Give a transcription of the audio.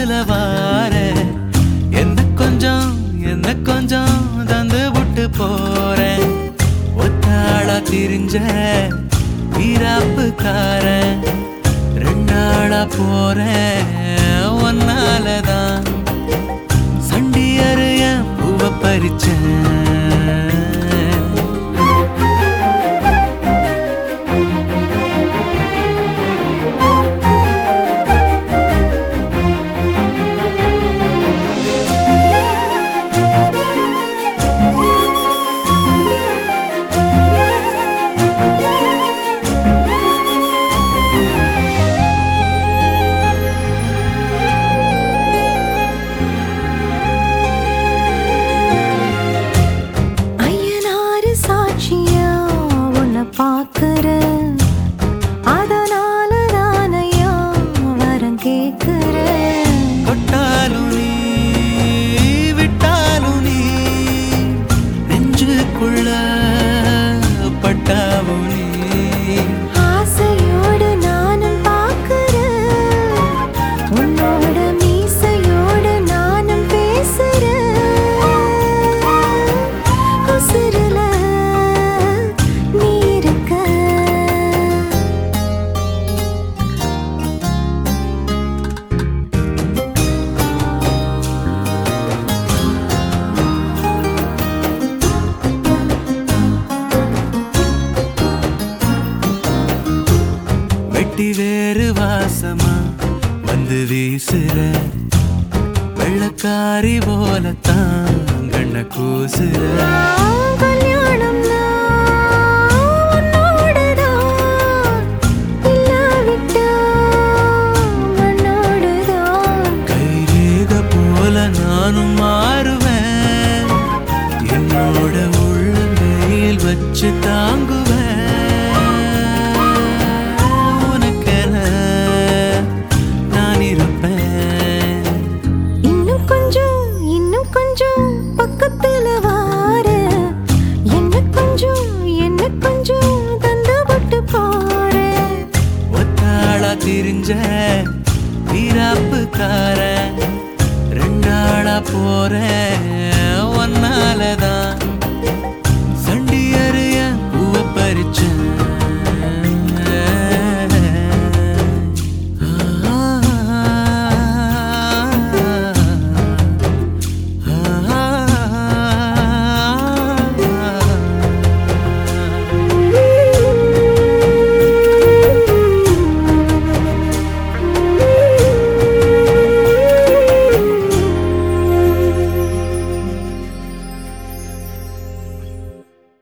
காத்துல வார என்ன கொஞ்சம் என்ன கொஞ்சம் தந்து விட்டு போறேன் ஒத்தாளா திரிஞ்ச வீராப்புக்காரன் ரெண்டாளா போறேன் ஒன்னாலதான் சண்டியரு என் பூவ பறிச்சேன் ஐயனாரு சாட்சியா உன்னை பார்க்கிறேன் அதனால தானையா வரம் கேட்கிறேன் தொட்டாலும் நீ விட்டாலும் நீ நெஞ்சுக்குள்ள பட்டாவும் நீ ஆசையோடு நானும் பார்க்கிறேன் உன்னோட மீசையோடு நானும் பேசுறேன் உசுருல நீ இருக்க வெட்டி வேறு வாசமா வந்து வீசுற வெள்ளக்காரி போலத்தான் கண்ண கூசுற கல்யாணம்னா உன்னோடுதான் இல்லாவிட்டா மண்ணோடுதான் கைரேக போல நானும் மாறுவேன் என்னோட உள்ள வெயில் வச்சு தான்